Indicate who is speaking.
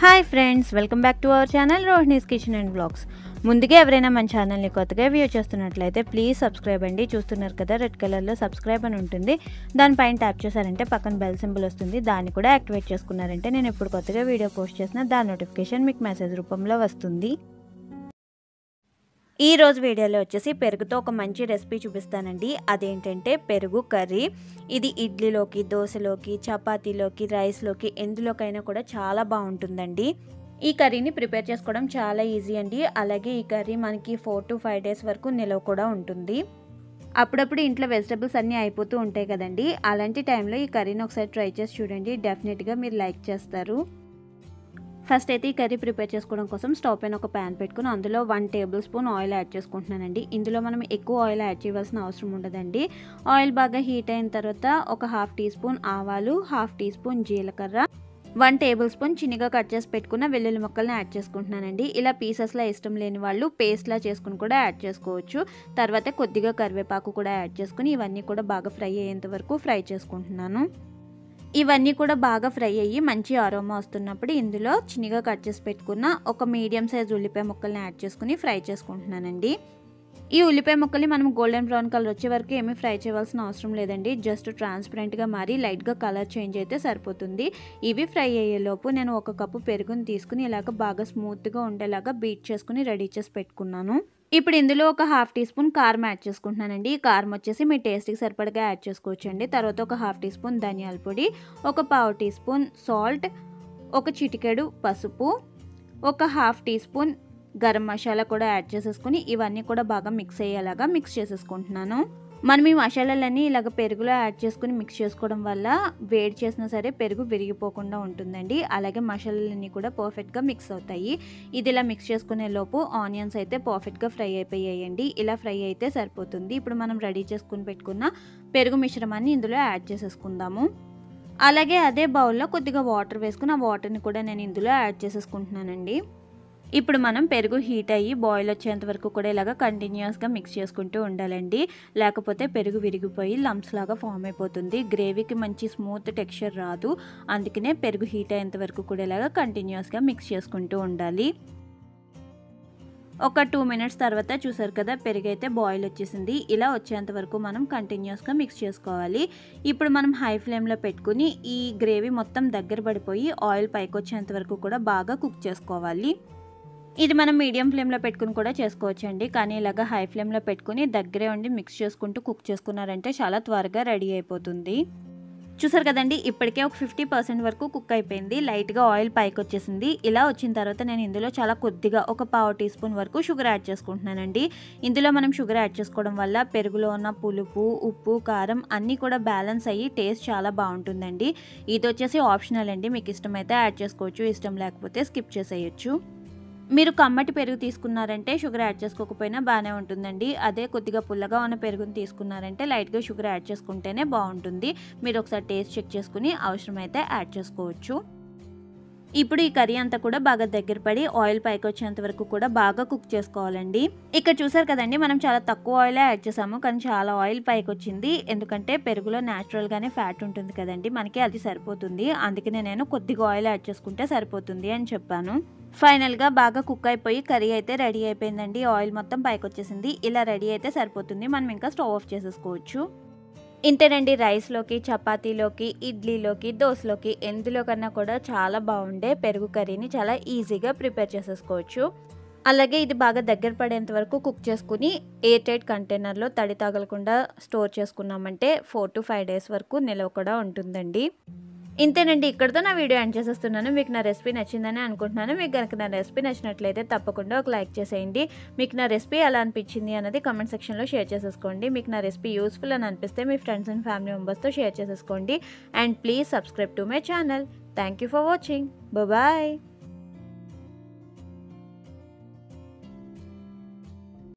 Speaker 1: hi friends welcome back to our channel Rohini's kitchen and blogs ముందుగా ఎవరైనా మన ఛానల్ని కొత్తగా వ్యూ చేస్తున్నట్లయితే ప్లీజ్ సబ్స్క్రైబ్ అండి చూస్తున్నారు కదా రెడ్ కలర్లో సబ్స్క్రైబ్ అని ఉంటుంది దానిపైన ట్యాప్ చేశారంటే పక్కన బెల్ సింబల్ వస్తుంది దాన్ని కూడా యాక్టివేట్ చేసుకున్నారంటే నేను ఇప్పుడు కొత్తగా వీడియో పోస్ట్ చేసిన దాని నోటిఫికేషన్ మీకు మెసేజ్ రూపంలో వస్తుంది ఈ రోజు వీడియోలో వచ్చేసి పెరుగుతో ఒక మంచి రెసిపీ చూపిస్తానండి అదేంటంటే పెరుగు కర్రీ ఇది ఇడ్లీలోకి దోశలోకి చపాతీలోకి రైస్లోకి ఎందులోకైనా కూడా చాలా బాగుంటుందండి ఈ కర్రీని ప్రిపేర్ చేసుకోవడం చాలా ఈజీ అండి అలాగే ఈ కర్రీ మనకి ఫోర్ టు ఫైవ్ డేస్ వరకు నిలవ కూడా ఉంటుంది అప్పుడప్పుడు ఇంట్లో వెజిటబుల్స్ అన్నీ అయిపోతూ ఉంటాయి కదండి అలాంటి టైంలో ఈ కర్రీని ఒకసారి ట్రై చేసి చూడండి డెఫినెట్గా మీరు లైక్ చేస్తారు ఫస్ట్ అయితే ఈ కర్రీ ప్రిపేర్ చేసుకోవడం కోసం స్టవ్ పైన ఒక ప్యాన్ పెట్టుకుని అందులో one tablespoon oil add చేసుకుంటున్నానండి ఇందులో మనం ఎక్కువ ఆయిల్ యాడ్ చేయవలసిన అవసరం ఉండదండి ఆయిల్ బాగా హీట్ అయిన తర్వాత ఒక హాఫ్ టీ స్పూన్ ఆవాలు హాఫ్ టీ స్పూన్ జీలకర్ర వన్ టేబుల్ స్పూన్ చిన్నగా కట్ చేసి పెట్టుకున్న వెల్లుల్లి ముక్కల్ని యాడ్ చేసుకుంటున్నానండి ఇలా పీసెస్లా ఇష్టం లేని వాళ్ళు పేస్ట్లా చేసుకుని కూడా యాడ్ చేసుకోవచ్చు తర్వాత కొద్దిగా కరివేపాకు కూడా యాడ్ చేసుకుని ఇవన్నీ కూడా బాగా ఫ్రై అయ్యేంత వరకు ఫ్రై చేసుకుంటున్నాను ఇవన్నీ కూడా బాగా ఫ్రై అయ్యి మంచి అరోమా వస్తున్నప్పుడు ఇందులో చిన్నగా కట్ చేసి పెట్టుకున్న ఒక మీడియం సైజ్ ఉల్లిపాయ ముక్కల్ని యాడ్ చేసుకుని ఫ్రై చేసుకుంటున్నానండి ఈ ఉల్లిపాయ ముక్కల్ని మనం గోల్డెన్ బ్రౌన్ కలర్ వచ్చే వరకు ఏమీ ఫ్రై చేయవలసిన అవసరం లేదండి జస్ట్ ట్రాన్స్పరెంట్గా మారి లైట్గా కలర్ చేంజ్ అయితే సరిపోతుంది ఇవి ఫ్రై అయ్యేలోపు నేను ఒక కప్పు పెరుగుని తీసుకుని ఇలాగ బాగా స్మూత్గా ఉండేలాగా బీట్ చేసుకుని రెడీ చేసి పెట్టుకున్నాను ఇప్పుడు ఇందులో ఒక హాఫ్ టీ స్పూన్ కారం యాడ్ చేసుకుంటున్నానండి ఈ కారం వచ్చేసి మీ టేస్ట్కి సరిపడగా యాడ్ చేసుకోవచ్చండి తర్వాత ఒక హాఫ్ టీ స్పూన్ ధనియాల పొడి ఒక పావు టీ స్పూన్ సాల్ట్ ఒక చిటికెడు పసుపు ఒక half teaspoon garam masala కూడా యాడ్ చేసేసుకుని ఇవన్నీ కూడా బాగా మిక్స్ అయ్యేలాగా మిక్స్ చేసేసుకుంటున్నాను మనం ఈ మసాలాలన్నీ ఇలాగ పెరుగులో యాడ్ చేసుకుని మిక్స్ చేసుకోవడం వల్ల వేడి చేసినా సరే పెరుగు విరిగిపోకుండా ఉంటుందండి అలాగే మసాలాలన్నీ కూడా పర్ఫెక్ట్గా మిక్స్ అవుతాయి ఇది ఇలా మిక్స్ చేసుకునే లోపు ఆనియన్స్ అయితే పర్ఫెక్ట్గా ఫ్రై అయిపోయాయండి ఇలా ఫ్రై అయితే సరిపోతుంది ఇప్పుడు మనం రెడీ చేసుకుని పెట్టుకున్న పెరుగు మిశ్రమాన్ని ఇందులో యాడ్ చేసేసుకుందాము అలాగే అదే బౌల్లో కొద్దిగా వాటర్ వేసుకుని ఆ వాటర్ని కూడా నేను ఇందులో యాడ్ చేసేసుకుంటున్నానండి ఇప్పుడు మనం పెరుగు హీట్ అయ్యి బాయిల్ వచ్చేంత వరకు కూడా ఇలాగ కంటిన్యూస్గా మిక్స్ చేసుకుంటూ ఉండాలండి లేకపోతే పెరుగు విరిగిపోయి లంప్స్ లాగా ఫామ్ అయిపోతుంది గ్రేవీకి మంచి స్మూత్ టెక్స్చర్ రాదు అందుకనే పెరుగు హీట్ అయ్యేంత వరకు కూడా ఇలాగ కంటిన్యూస్గా మిక్స్ చేసుకుంటూ ఉండాలి ఒక టూ మినిట్స్ తర్వాత చూసారు కదా పెరుగు అయితే బాయిల్ వచ్చేసింది ఇలా వచ్చేంత వరకు మనం కంటిన్యూస్గా మిక్స్ చేసుకోవాలి ఇప్పుడు మనం హై ఫ్లేమ్లో పెట్టుకుని ఈ గ్రేవీ మొత్తం దగ్గర పడిపోయి ఆయిల్ పైకి వచ్చేంత వరకు కూడా బాగా కుక్ చేసుకోవాలి ఇది మనం మీడియం ఫ్లేమ్లో పెట్టుకుని కూడా చేసుకోవచ్చండి కానీ ఇలాగ హై ఫ్లేమ్లో పెట్టుకుని దగ్గరే ఉండి మిక్స్ చేసుకుంటూ కుక్ చేసుకున్నారంటే చాలా త్వరగా రెడీ అయిపోతుంది చూసారు కదండి ఇప్పటికే ఒక ఫిఫ్టీ పర్సెంట్ వరకు కుక్ అయిపోయింది లైట్గా ఆయిల్ పైకి వచ్చేసింది ఇలా వచ్చిన తర్వాత నేను ఇందులో చాలా కొద్దిగా ఒక పావు టీ స్పూన్ వరకు షుగర్ యాడ్ చేసుకుంటున్నానండి ఇందులో మనం షుగర్ యాడ్ చేసుకోవడం వల్ల పెరుగులో ఉన్న పులుపు ఉప్పు కారం అన్నీ కూడా బ్యాలెన్స్ అయ్యి టేస్ట్ చాలా బాగుంటుందండి ఇది వచ్చేసి ఆప్షనల్ అండి మీకు ఇష్టమైతే యాడ్ చేసుకోవచ్చు ఇష్టం లేకపోతే స్కిప్ చేసేయచ్చు మీరు కమ్మటి పెరుగు తీసుకున్నారంటే షుగర్ యాడ్ చేసుకోకపోయినా బాగానే ఉంటుందండి అదే కొద్దిగా పుల్లగా ఉన్న పెరుగుని తీసుకున్నారంటే లైట్గా షుగర్ యాడ్ చేసుకుంటేనే బాగుంటుంది మీరు ఒకసారి టేస్ట్ చెక్ చేసుకుని అవసరమైతే యాడ్ చేసుకోవచ్చు ఇప్పుడు ఈ కర్రీ అంతా కూడా బాగా దగ్గర పడి ఆయిల్ పైకి వచ్చేంత వరకు కూడా బాగా కుక్ చేసుకోవాలండి ఇక్కడ చూసారు కదండి మనం చాలా తక్కువ ఆయిలే యాడ్ చేసాము కానీ చాలా ఆయిల్ పైకి వచ్చింది ఎందుకంటే పెరుగులో న్యాచురల్గానే ఫ్యాట్ ఉంటుంది కదండి మనకి అది సరిపోతుంది అందుకనే నేను కొద్దిగా ఆయిల్ యాడ్ చేసుకుంటే సరిపోతుంది అని చెప్పాను ఫైనల్గా బాగా కుక్ అయిపోయి కర్రీ అయితే రెడీ అయిపోయిందండి ఆయిల్ మొత్తం పైకి వచ్చేసింది ఇలా రెడీ అయితే సరిపోతుంది మనం ఇంకా స్టవ్ ఆఫ్ చేసేసుకోవచ్చు ఇంతేనండి రైస్లోకి చపాతీలోకి ఇడ్లీలోకి దోశలోకి ఎందులో కన్నా కూడా చాలా బాగుండే పెరుగు కర్రీని చాలా ఈజీగా ప్రిపేర్ చేసేసుకోవచ్చు అలాగే ఇది బాగా దగ్గర పడేంత వరకు కుక్ చేసుకుని ఎయిర్ టైట్ కంటైనర్లో తడి తగలకుండా స్టోర్ చేసుకున్నామంటే ఫోర్ టు ఫైవ్ డేస్ వరకు నిలవ కూడా ఉంటుందండి ఇంతేనండి ఇక్కడితో నా వీడియో ఎండ్ చేసేస్తున్నాను మీకు నా రెసిపీ నచ్చిందని అనుకుంటున్నాను మీకు కనుక నా రెసిపీ నచ్చినట్లయితే తప్పకుండా ఒక లైక్ చేసేయండి మీకు నా రెసిపీ ఎలా అనిపించింది అన్నది కామెంట్ సెక్షన్లో షేర్ చేసేసుకోండి మీకు నా రెసిపీ యూస్ఫుల్ అని అనిపిస్తే మీ ఫ్రెండ్స్ అండ్ ఫ్యామిలీ మెంబర్స్తో షేర్ చేసేసుకోండి and please subscribe to my channel thank you for watching bye